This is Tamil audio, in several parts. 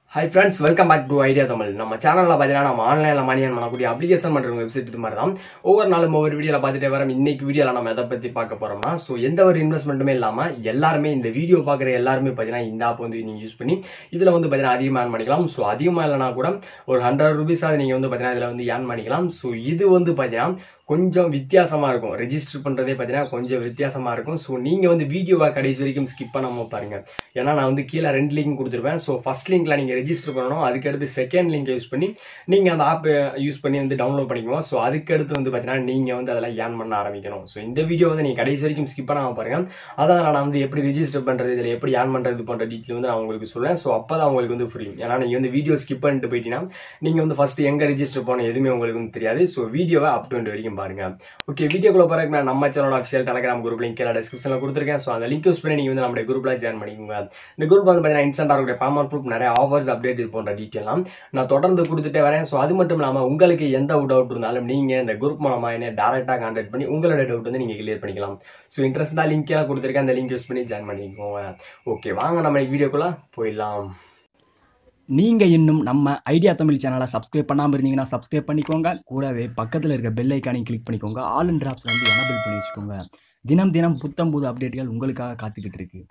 high friends welcome back to idea Tamil நம்ம சேனலில் பார்த்தீங்கன்னா நம்ம ஆன்லைனில் மணி ஏர்ன் பண்ணக்கூடிய அப்ளிகேஷன் பண்ணுற வெப்சைட் இது மாதிரி தான் ஒவ்வொரு நாளும் ஒவ்வொரு வீடியோவில் பார்த்துட்டே வரோம் இன்னைக்கு வீடியோவில் நம்ம எதை பற்றி பார்க்க போகிறோம்னா ஸோ எந்த ஒரு இன்வெஸ்ட்மெண்ட்டுமே இல்லாமல் எல்லாருமே இந்த வீடியோ பார்க்குற எல்லாருமே பார்த்தீங்கன்னா இந்த ஆப் வந்து நீங்கள் யூஸ் பண்ணி இதில் வந்து பார்த்தீங்கன்னா அதிகமாக ஏர்ன் பண்ணிக்கலாம் ஸோ அதிகமாக இல்லைனா கூட ஒரு ஹண்ட்ரட் ருபீஸாக நீங்கள் வந்து பார்த்தீங்கன்னா இதில் வந்து ஏர்ன் பண்ணிக்கலாம் ஸோ இது வந்து பார்த்தீங்கன்னா கொஞ்சம் வித்தியாசமா இருக்கும் ரெஜிஸ்டர் பண்றதே பார்த்தீங்கன்னா கொஞ்சம் வித்தியாசமா இருக்கும் ஸோ நீங்க வந்து வீடியோவை கடைசி வரைக்கும் ஸ்கிப் பண்ணாம பாருங்க ஏன்னா நான் வந்து கீழே ரெண்டு லிங்க் கொடுத்துருப்பேன் ஸோ ஃபர்ஸ்ட் லிங்க்ல நீங்க ரெஜிஸ்டர் பண்ணணும் அதுக்கடுத்து செகண்ட் லிங்க் யூஸ் பண்ணி நீங்க அந்த ஆப் யூஸ் பண்ணி வந்து டவுன்லோட் பண்ணிக்குவோம் ஸோ அதுக்கடுத்து வந்து பார்த்தீங்கன்னா நீங்க வந்து அதெல்லாம் ஏர்ன் பண்ண ஆரம்பிக்கணும் ஸோ இந்த வீடியோ வந்து நீங்க கடைசி வரைக்கும் ஸ்கிப் பண்ணாம பாருங்க அதான் நான் வந்து எப்படி ரெஜிஸ்டர் பண்றது இதில் எப்படி ஏர்ன் பண்றது போன்ற டீட்டெயில் வந்து நான் உங்களுக்கு சொல்லுவேன் ஸோ அப்பதான் உங்களுக்கு வந்து புரியும் ஏன்னா நீங்க வந்து வீடியோ ஸ்கிப் பண்ணிட்டு போயிட்டீங்கன்னா நீங்க வந்து ஃபர்ஸ்ட் எங்க ரெஜிஸ்டர் பண்ண எதுவுமே உங்களுக்கு வந்து தெரியாது ஸோ வீடியோவை அப் டு வரைக்கும் பாருங்க ஓகே வீடியோக்குள்ள போறதுக்கு நான் நம்ம சேனலோட அஃபிஷியல் டெலிகிராம் குரூப் லிங்க் கீழே டிஸ்கிரிப்ஷன்ல கொடுத்துருக்கேன் ஸோ அந்த லிங்க் யூஸ் பண்ணி நீங்க வந்து நம்மளுடைய குரூப்ல ஜாயின் பண்ணிக்கோங்க இந்த குரூப் வந்து பார்த்தீங்கன்னா இன்ஸ்டன்டா இருக்கக்கூடிய பேமெண்ட் ப்ரூஃப் நிறைய ஆஃபர்ஸ் அப்டேட் இது போன்ற டீட்டெயிலாம் நான் தொடர்ந்து கொடுத்துட்டே வரேன் ஸோ அது மட்டும் இல்லாமல் உங்களுக்கு எந்த டவுட் இருந்தாலும் நீங்க இந்த குரூப் மூலமா என்ன டேரக்டா கான்டாக்ட் பண்ணி உங்களோட டவுட் வந்து நீங்க கிளியர் பண்ணிக்கலாம் ஸோ இன்ட்ரெஸ்ட் தான் லிங்க் கொடுத்துருக்கேன் அந்த லிங்க் யூஸ் பண்ணி ஜாயின் பண்ணிக்கோங்க ஓகே வாங்க நம்ம வீடியோக்குள்ள போயிடலாம் நீங்கள் இன்னும் நம்ம ஐடியா தமிழ் சேனலை சப்ஸ்கிரைப் பண்ணாமல் இருந்தீங்கன்னா சப்ஸ்கிரைப் பண்ணிக்கோங்க கூடவே பக்கத்தில் இருக்க பெல் ஐக்கானையும் கிளிக் பண்ணிக்கோங்க ஆல் அண்ட் ட்ராப்ஸ் வந்து எனபிள் பண்ணி வச்சுக்கோங்க தினம் தினம் புத்தம் புது அப்டேட்கள் உங்களுக்காக காத்துக்கிட்டு இருக்கு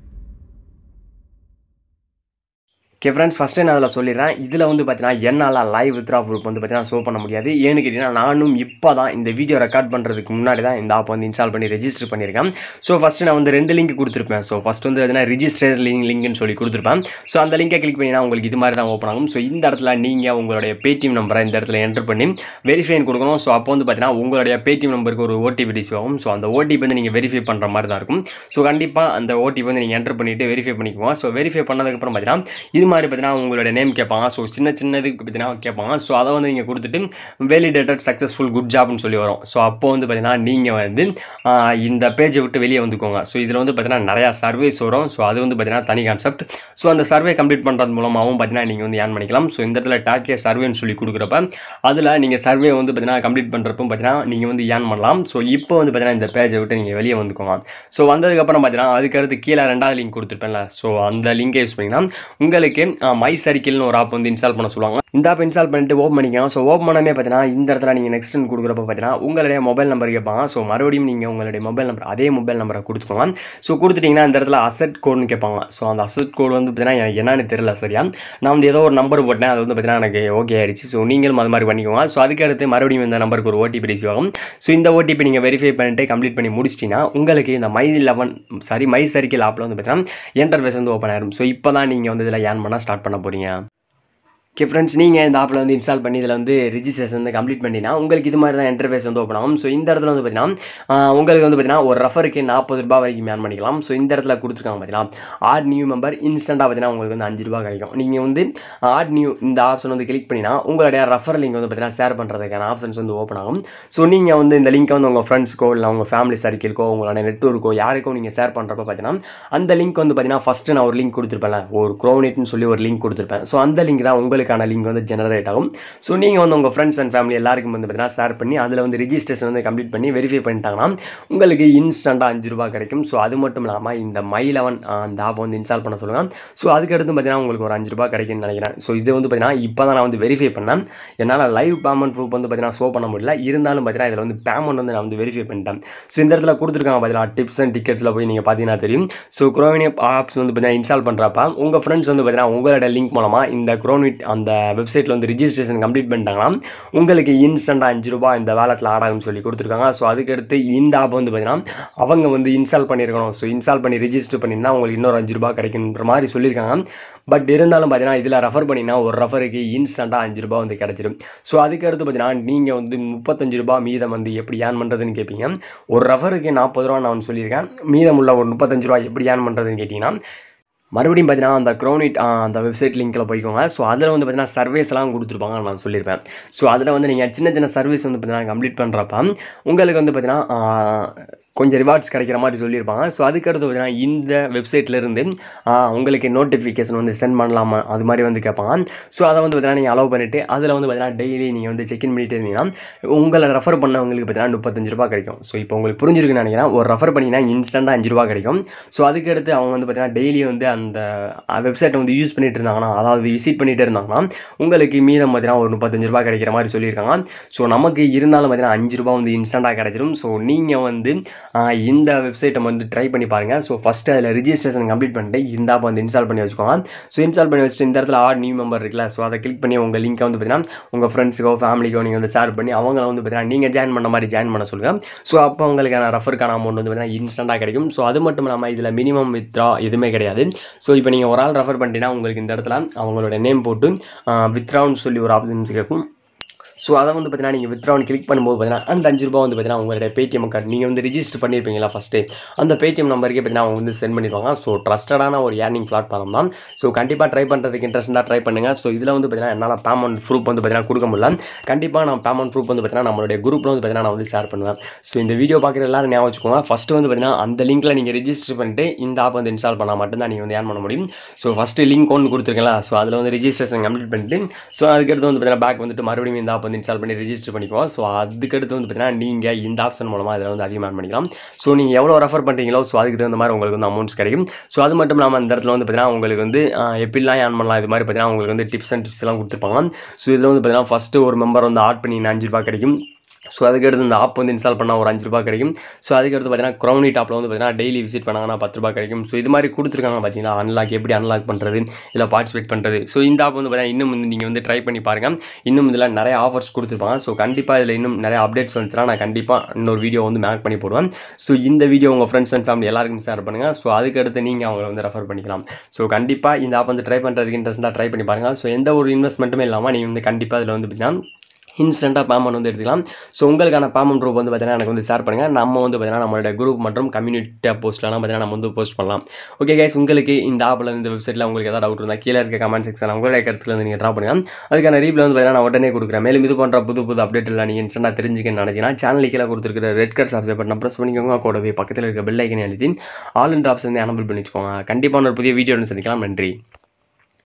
ஓகே ஃப்ரெண்ட்ஸ் ஃபஸ்ட்டு நான் அதில் சொல்லிடுறேன் இதில் வந்து பார்த்தீங்கன்னா என்னால் லைவ் வித்ரா ப்ரூஃப் வந்து பார்த்தீங்கன்னா ஷோ பண்ண முடியாது ஏன்னு கேட்டிங்கன்னா நானும் இப்போ தான் இந்த வீடியோ ரெக்கார்ட் பண்ணுறதுக்கு முன்னாடி தான் இந்த ஆப் வந்து இன்ஸ்டால் பண்ணி ரெஜிஸ்டர் பண்ணியிருக்கேன் ஸோ ஃபஸ்ட்டு நான் வந்து ரெண்டு லிங்க் கொடுத்துருப்பேன் ஸோ ஃபஸ்ட் வந்து எதுனா ரிஜிஸ்டர் லிங்க் லிங்க்னு சொல்லி கொடுத்துருப்பேன் ஸோ அந்த லிங்கை கிளிக் பண்ணினா உங்களுக்கு இது மாதிரி தான் ஓப்பன் ஆகும் ஸோ இந்த இடத்துல நீங்கள் உங்களுடைய பேடிஎம் நம்பரை இந்த இடத்துல என்டர் பண்ணி வெரிஃபைன் கொடுக்கணும் ஸோ அப்போ வந்து பார்த்தீங்கன்னா உங்களுடைய பேடிஎம் நம்பருக்கு ஒரு ஓடிபி ரிசீவ் ஆகும் ஸோ அந்த ஓடிபி வந்து நீங்கள் வெரிஃபை பண்ணுற மாதிரி தான் இருக்கும் ஸோ கண்டிப்பாக அந்த ஓடிபி வந்து நீங்கள் என்டர் பண்ணிவிட்டு வெரிஃபை பண்ணிக்குவோம் ஸோ வெரிஃபை பண்ணதுக்கப்புறம் பார்த்தீங்கன்னா இது மாதிரி பார்த்தீங்கன்னா உங்களுடைய நேம் கேட்பாங்க ஸோ சின்ன சின்னதுக்கு பார்த்தீங்கன்னா கேட்பாங்க ஸோ அதை வந்து நீங்கள் கொடுத்துட்டு வேலிடேட்டட் சக்ஸஸ்ஃபுல் குட் ஜாப்னு சொல்லி வரும் ஸோ அப்போ வந்து பார்த்தீங்கன்னா நீங்கள் வந்து ஆஹ், இந்த பேஜை விட்டு வெளியே வந்துக்கோங்க ஸோ இதில் வந்து பார்த்தீங்கன்னா நிறையா சர்வேஸ் வரும் ஸோ அது வந்து பார்த்தீங்கன்னா தனி கான்செப்ட் ஸோ அந்த சர்வே கம்ப்ளீட் பண்ணுறது மூலமாகவும் பார்த்தீங்கன்னா நீங்கள் வந்து ஏன் பண்ணிக்கலாம் ஸோ இந்த இடத்துல டாக்கே சர்வேன்னு சொல்லி கொடுக்குறப்ப அதில் நீங்கள் சர்வே வந்து பார்த்தீங்கன்னா கம்ப்ளீட் பண்ணுறப்போ பார்த்தீங்கன்னா நீங்கள் வந்து ஏன் பண்ணலாம் ஸோ இப்போ வந்து பார்த்தீங்கன்னா இந்த பேஜை விட்டு நீங்கள் வெளியே வந்துக்கோங்க ஸோ வந்ததுக்கப்புறம் பார்த்தீங்கன்னா அதுக்கடுத்து கீழே ரெண்டாவது லிங்க் கொடுத்துருப்பேன்ல ஸோ அந்த லிங்கை யூஸ் பண்ணிங்கன்னா உங்களுக்கு மை சர்க்கிள்னு ஒரு ஆப் வந்து இன்ஸ்டால் பண்ண சொல்லுவாங்க இந்த ஆப் இன்ஸ்டால் பண்ணிட்டு ஓப்பன் பண்ணிக்கலாம் ஸோ ஓப்பன் பண்ணவே பார்த்தீங்கன்னா இந்த இடத்துல நீங்கள் நெக்ஸ்ட் கொடுக்குறப்ப பார்த்தீங்கன்னா உங்களுடைய மொபைல் நம்பர் கேட்பாங்க ஸோ மறுபடியும் நீங்கள் உங்களுடைய மொபைல் நம்பர் அதே மொபைல் நம்பரை கொடுத்துக்கோங்க ஸோ கொடுத்துட்டிங்கன்னா இந்த இடத்துல அசட் கோடுன்னு கேட்பாங்க ஸோ அந்த அசட் கோடு வந்து பார்த்தீங்கன்னா எனக்கு என்னன்னு தெரியல சரியா நான் வந்து ஏதோ ஒரு நம்பர் போட்டேன் அது வந்து பார்த்தீங்கன்னா எனக்கு ஓகே ஆயிடுச்சு ஸோ நீங்களும் அது மாதிரி பண்ணிக்கோங்க ஸோ அதுக்கு அடுத்து மறுபடியும் இந்த நம்பருக்கு ஒரு ஓடிபி ரிசீவ் ஆகும் ஸோ இந்த ஓடிபி நீங்கள் வெரிஃபை பண்ணிட்டு கம்ப்ளீட் பண்ணி முடிச்சிட்டிங்கன்னா உங்களுக்கு இந்த my eleven sorry my circle ஆப்பில் வந்து பார்த்தீங்கன்னா இன்டர்ஃபேஸ் வந்து ஓப்பன் ஆயிரும் ஸோ இப்போ தான் நீங்கள் வந்து இதில் ஏன் பண்ண ஸ்டார்ட் பண்ண போகிறீங்க ஓகே ஃப்ரெண்ட்ஸ் நீங்கள் இந்த ஆப்பில் வந்து இன்ஸ்டால் பண்ணி இதில் வந்து ரிஜிஸ்ட்ரேஷன் வந்து கம்ப்ளீட் பண்ணினா உங்களுக்கு இது மாதிரி தான் இன்டர்ஃபேஸ் வந்து ஓப்பன் ஆகும் ஸோ இந்த இடத்துல வந்து பார்த்தீங்கன்னா ஆஹ், உங்களுக்கு வந்து பார்த்தீங்கன்னா ஒரு ரெஃபருக்கு நாற்பது ரூபாய் வரைக்கும் ஏர்ன் பண்ணிக்கலாம் ஸோ இந்த இடத்துல கொடுத்துருக்காங்க பார்த்தீங்கன்னா ஆட் நியூ மெம்பர் இன்ஸ்டண்ட்டாக பார்த்தீங்கன்னா உங்களுக்கு வந்து அஞ்சு ரூபாய் கிடைக்கும் நீங்கள் வந்து ஆட் நியூ இந்த ஆப்ஷன் வந்து கிளிக் பண்ணினா உங்களுடைய ரெஃபர் லிங்க் வந்து பார்த்தீங்கன்னா ஷேர் பண்ணுறதுக்கான ஆப்ஷன்ஸ் வந்து ஓப்பன் ஆகும் ஸோ நீங்கள் வந்து இந்த லிங்க்கை வந்து உங்கள் ஃப்ரெண்ட்ஸ்க்கோ இல்லை உங்கள் ஃபேமிலி சர்க்கிள்க்கோ உங்களோட நெட்ஒர்க்கோ யாருக்கோ நீங்கள் ஷேர் பண்ணுறப்ப பார்த்தீங்கன்னா அந்த லிங்க் வந்து பார்த்தீங்கன்னா ஃபஸ்ட்டு நான் ஒரு லிங்க் கொடுத்துருப்பேன்ல ஒரு க்ரோனிட்னு சொல்லி ஒரு லிங்க் கொடுத்துருப்பேன் ஸோ அந்த லிங்க் தான் உங்களுக்கான லிங்க் வந்து ஜெனரேட் ஆகும் ஸோ நீங்கள் வந்து உங்கள் ஃப்ரெண்ட்ஸ் அண்ட் ஃபேமிலி எல்லாருக்கும் வந்து பார்த்தீங்கன்னா ஷேர் பண்ணி அதில் வந்து ரிஜிஸ்ட்ரேஷன் வந்து கம்ப்ளீட் பண்ணி வெரிஃபை பண்ணிட்டாங்கன்னா உங்களுக்கு இன்ஸ்டண்ட்டாக அஞ்சு ரூபாய் கிடைக்கும் ஸோ அது மட்டும் இல்லாமல் இந்த மை லெவன் அந்த ஆப் வந்து இன்ஸ்டால் பண்ண சொல்லுங்கள் ஸோ அதுக்கடுத்து பார்த்தீங்கன்னா உங்களுக்கு ஒரு அஞ்சு ரூபாய் கிடைக்கும்னு நினைக்கிறேன் ஸோ இது வந்து பார்த்தீங்கன்னா இப்போ தான் நான் வந்து வெரிஃபை பண்ணேன் என்னால் லைவ் பேமெண்ட் ப்ரூஃப் வந்து பார்த்தீங்கன்னா ஷோ பண்ண முடியல இருந்தாலும் பார்த்தீங்கன்னா இதில் வந்து பேமெண்ட் வந்து நான் வந்து வெரிஃபை பண்ணிட்டேன் ஸோ இந்த இடத்துல கொடுத்துருக்காங்க பார்த்தீங்கன்னா டிப்ஸ் அண்ட் டிக்கெட்ஸில் போய் நீங்கள் பார்த்தீங்கன்னா தெரியும் ஸோ குரோவினி ஆப்ஸ் வந்து பார்த்தீங்கன்னா இன்ஸ்டால் பண்ணுறப்ப உங்கள் ஃப்ரெண்ட்ஸ் வந்து பார்த்தீங்கன்னா உங்களோட லிங்க் மூலமாக இந்த குரோனிட் அந்த வெப்சைட்டில் வந்து ரிஜிஸ்ட்ரேஷன் கம்ப்ளீட் பண்ணிட்டாங்கன்னா உங்களுக்கு இன்ஸ்டண்ட்டாக அஞ்சு ரூபாய் இந்த வேலெட்டில் ஆட் ஆகும்னு சொல்லி கொடுத்துருக்காங்க ஸோ அதுக்கடுத்து இந்த ஆப் வந்து பார்த்தீங்கன்னா அவங்க வந்து இன்ஸ்டால் பண்ணியிருக்கணும் ஸோ இன்ஸ்டால் பண்ணி ரிஜிஸ்டர் பண்ணியிருந்தா உங்களுக்கு இன்னொரு அஞ்சு ரூபாய் கிடைக்குன்ற மாதிரி சொல்லியிருக்காங்க பட் இருந்தாலும் பார்த்தீங்கன்னா இதில் ரெஃபர் பண்ணினா ஒரு ரெஃபருக்கு இன்ஸ்டண்ட்டாக அஞ்சு ரூபாய் வந்து கிடச்சிடும் ஸோ அதுக்கடுத்து பார்த்தீங்கன்னா நீங்கள் வந்து முப்பத்தஞ்சு ரூபாய் மீதம் வந்து எப்படி ஏர்ன் பண்ணுறதுன்னு கேட்பீங்க ஒரு ரெஃபருக்கு நாற்பது ரூபா நான் வந்து சொல்லியிருக்கேன் மீதம் உள்ள ஒரு முப்பத்தஞ்சு ரூபா எப்படி ஏர்ன் பண்ணுறதுன்னு கேட்டிங்கன்னா மறுபடியும் பார்த்தீங்கன்னா அந்த க்ரோனிட் அந்த வெப்சைட் லிங்க்கில் போய்க்கோங்க ஸோ அதில் வந்து பார்த்தீங்கன்னா சர்வீஸ்லாம் கொடுத்துருப்பாங்க நான் சொல்லியிருப்பேன் ஸோ அதில் வந்து நீங்கள் சின்ன சின்ன சர்வீஸ் வந்து பார்த்தீங்கன்னா கம்ப்ளீட் பண்ணுறப்ப உங்களுக்கு வந்து பார்த்தீங்கன்னா கொஞ்சம் ரிவார்ட்ஸ் கிடைக்கிற மாதிரி சொல்லியிருப்பாங்க ஸோ அதுக்கடுத்து பார்த்தீங்கன்னா இந்த வெப்சைட்லேருந்து உங்களுக்கு நோட்டிஃபிகேஷன் வந்து சென்ட் பண்ணலாமா அது மாதிரி வந்து கேட்பாங்க ஸோ அதை வந்து பார்த்தீங்கன்னா நீங்கள் அலோவ் பண்ணிவிட்டு அதில் வந்து பார்த்தீங்கன்னா டெய்லி நீங்கள் வந்து செக்இன் பண்ணிட்டு இருந்தீங்கன்னா உங்களை ரெஃபர் பண்ணவங்களுக்கு பார்த்தீங்கன்னா முப்பத்தஞ்சு ரூபா கிடைக்கும் ஸோ இப்போ உங்களுக்கு புரிஞ்சிருக்குன்னு நினைக்கிறேன் ஒரு ரெஃபர் பண்ணிங்கன்னா இன்ஸ்டண்ட்டாக அஞ்சு ரூபா கிடைக்கும் ஸோ அதுக்கடுத்து அவங்க வந்து பார்த்தீங்கன்னா டெய்லி வந்து அந்த வெப்சைட்டை வந்து யூஸ் பண்ணிட்டு இருந்தாங்கன்னா அதாவது விசிட் பண்ணிட்டு இருந்தாங்கன்னா உங்களுக்கு மீதம் பார்த்தீங்கன்னா ஒரு முப்பத்தஞ்சு ரூபாய் கிடைக்கிற மாதிரி சொல்லியிருக்காங்க ஸோ நமக்கு இருந்தாலும் பார்த்தீங்கன்னா அஞ்சு ரூபாய் வந்து இன்ஸ்டண்ட்டாக கிடைச்சிடும் ஸோ நீங்கள் வந்து ஆஹ், இந்த வெப்சைட்டை வந்து ட்ரை பண்ணி பாருங்கள் ஸோ ஃபஸ்ட்டு அதில் ரிஜிஸ்ட்ரேஷன் கம்ப்ளீட் பண்ணிட்டு இந்த ஆப் வந்து இன்ஸ்டால் பண்ணி வச்சுக்கோங்க ஸோ இன்ஸ்டால் பண்ணி வச்சுட்டு இந்த இடத்துல ஆட் நியூ மெம்பர் இருக்குல்ல ஸோ அதை கிளிக் பண்ணி உங்கள் லிங்கை வந்து பார்த்தீங்கன்னா உங்கள் ஃப்ரெண்ட்ஸுக்கோ ஃபேமிலிக்கோ நீங்கள் வந்து ஷேர் பண்ணி அவங்கள வந்து பார்த்தீங்கன்னா நீங்கள் ஜாயின் பண்ண மாதிரி ஜாயின் பண்ண சொல்லுங்கள் ஸோ அப்போ உங்களுக்கான ரெஃபருக்கான அமௌண்ட் வந்து பார்த்தீங்கன்னா இன்ஸ்டண்ட்டாக கிடைக்கும் ஸோ அது மட்டும் இல்லாமல் இதில் மினிமம் வித்ரா எதுவுமே கிடையாது ஸோ இப்போ நீங்கள் ஒரு ஆள் ரெஃபர் பண்ணிட்டீங்கன்னா உங்களுக்கு இந்த இடத்துல அவங்களோட நேம் போட்டு வித்ரான்னு சொல்லி ஒரு ஆப்ஷன்ஸ் கேட்கும் ஸோ அதை வந்து பார்த்தீங்கன்னா நீங்கள் வித்ரான் கிளிக் பண்ணும்போது பார்த்தீங்கன்னா அந்த அஞ்சு ரூபா வந்து பார்த்தீங்கன்னா உங்களுடைய பேடிஎம் கார்டு நீங்கள் வந்து ரிஜிஸ்டர் பண்ணியிருப்பீங்களா ஃபஸ்ட்டு அந்த பேடிஎம் நம்பருக்கே பார்த்தீங்கன்னா அவங்க வந்து சென்ட் பண்ணிடுவாங்க ஸோ ட்ரஸ்டடான ஒரு ஏர்னிங் பிளாட்ஃபார்ம் தான் ஸோ கண்டிப்பாக ட்ரை பண்ணுறதுக்கு இன்ட்ரெஸ்ட் தான் ட்ரை பண்ணுங்கள் ஸோ இதில் வந்து பார்த்தீங்கன்னா என்னால் பேமெண்ட் ப்ரூஃப் வந்து பார்த்தீங்கன்னா கொடுக்க முடியல கண்டிப்பாக நான் பேமெண்ட் ப்ரூஃப் வந்து பார்த்தீங்கன்னா நம்மளுடைய குரூப்பில் வந்து பார்த்தீங்கன்னா நான் வந்து ஷேர் பண்ணுவேன் ஸோ இந்த வீடியோ பார்க்குற எல்லாரும் ஞாபகம் வச்சுக்கோங்க ஃபஸ்ட்டு வந்து பார்த்தீங்கன்னா அந்த லிங்க்கில் நீங்கள் ரிஜிஸ்டர் பண்ணிட்டு இந்த ஆப் வந்து இன்ஸ்டால் பண்ணால் மட்டும்தான் நீங்கள் வந்து ஏர்ன் பண்ண முடியும் ஸோ ஃபஸ்ட்டு லிங்க் ஒன்று கொடுத்துருக்கல ஸோ அதில் வந்து ரிஜிஸ்ட்ரேஷன் கம்ப்ளீட் பண்ணிட்டு ஸோ அதுக்கடுத்து வந்து பார்த்தீங்கன்னா பேக் வந்துட்டு மறுபடியும் இந்த ஆப் வந்து இன்ஸ்டால் பண்ணி ரிஜிஸ்டர் பண்ணிக்குவோம் ஸோ அதுக்கடுத்து வந்து பார்த்தீங்கன்னா நீங்கள் இந்த ஆப்ஷன் மூலமாக இதில் வந்து அதிகமாக earn பண்ணிக்கலாம் ஸோ நீங்கள் எவ்வளோ ரெஃபர் பண்ணுறீங்களோ ஸோ அதுக்கு தகுந்த மாதிரி உங்களுக்கு வந்து அமௌண்ட்ஸ் கிடைக்கும் ஸோ அது மட்டும் இல்லாமல் இந்த இடத்துல வந்து பார்த்தீங்கன்னா உங்களுக்கு வந்து ஆஹ், எப்படிலாம் ஏர்ன் பண்ணலாம் இது மாதிரி பார்த்தீங்கன்னா உங்களுக்கு வந்து டிப்ஸ் அண்ட் டிப்ஸ் எல்லாம் கொடுத்துருப்பாங்க ஸோ இதில் வந்து பார்த்தீங்கன்னா ஃபஸ்ட்டு ஒரு மெம்பர் வந்து ஆட் பண்ணி அஞ்சு ரூபாய் கிடைக்கும் ஸோ அதுக்கடுத்து இந்த ஆப் வந்து இன்ஸ்டால் பண்ணால் ஒரு அஞ்சு ரூபாய் கிடைக்கும் ஸோ அதுக்கடுத்து பார்த்தீங்கன்னா க்ரௌனி டாப்பில் வந்து பார்த்தீங்கன்னா டெய்லி விசிட் பண்ணாங்கன்னா பத்து ரூபாய் கிடைக்கும் ஸோ இது மாதிரி கொடுத்துருக்காங்க பார்த்தீங்கன்னா அன்லாக் எப்படி அன்லாக் பண்ணுறது இல்லை பார்ட்டிசிபேட் பண்ணுறது ஸோ இந்த ஆப் வந்து பார்த்தீங்கன்னா இன்னும் வந்து நீங்கள் வந்து ட்ரை பண்ணி பாருங்கள் இன்னும் இதில் நிறைய ஆஃபர்ஸ் கொடுத்துருப்பாங்க ஸோ கண்டிப்பாக இதில் இன்னும் நிறைய அப்டேட்ஸ் வந்துச்சுன்னா நான் கண்டிப்பாக இன்னொரு வீடியோ வந்து மேக் பண்ணி போடுவேன் ஸோ இந்த வீடியோ உங்கள் ஃப்ரெண்ட்ஸ் அண்ட் ஃபேமிலி எல்லாருக்கும் ஷேர் பண்ணுங்கள் ஸோ அதுக்கடுத்து நீங்கள் அவங்கள வந்து ரெஃபர் பண்ணிக்கலாம் ஸோ கண்டிப்பாக இந்த ஆப் வந்து ட்ரை பண்ணுறதுக்கு இன்ட்ரெஸ்ட்டாக ட்ரை பண்ணி பாருங்கள் ஸோ எந்த ஒரு இன்வெஸ்ட்மெண்ட்டுமே இல்லாமல் நீங்கள் வந்து கண்டிப்பாக இதில் வந்து பார்த்தீங்கன்னா இன்ஸ்டண்ட்டாக பேமெண்ட் வந்து எடுத்துக்கலாம் ஸோ உங்களுக்கான பேமெண்ட் குரூப் வந்து பார்த்தீங்கன்னா எனக்கு வந்து ஷேர் பண்ணுங்கள் நம்ம வந்து பார்த்தீங்கன்னா நம்மளோட குரூப் மற்றும் கம்யூனிட்டி போஸ்ட்லாம் பார்த்தீங்கன்னா நம்ம வந்து போஸ்ட் பண்ணலாம் ஓகே கைஸ் உங்களுக்கு இந்த ஆப்பில் இந்த வெப்சைட்டில் உங்களுக்கு ஏதாவது டவுட் இருந்தால் கீழே இருக்க கமெண்ட் செக்ஷன் உங்களுடைய கருத்துல வந்து நீங்கள் ட்ரா பண்ணுங்கள் அதுக்கான ரீப்ளை வந்து பார்த்தீங்கன்னா நான் உடனே கொடுக்குறேன் மேலும் இது போன்ற புது புது அப்டேட் எல்லாம் நீங்கள் இன்ஸ்டன்ட்டாக தெரிஞ்சுக்கன்னு நினச்சிங்கன்னா சேனல் கீழே கொடுத்துருக்கிற red colour subscribe button press பண்ணிக்கோங்க கூடவே பக்கத்தில் இருக்க பெல் ஐக்கனை அழுத்தி ஆல் இன் ஆப்ஷன் வந்து எனபிள் பண்ணி வச்சுக்கோங்க கண்டிப்பாக ஒரு புதிய வீடியோ சந்திக்கலாம் நன்றி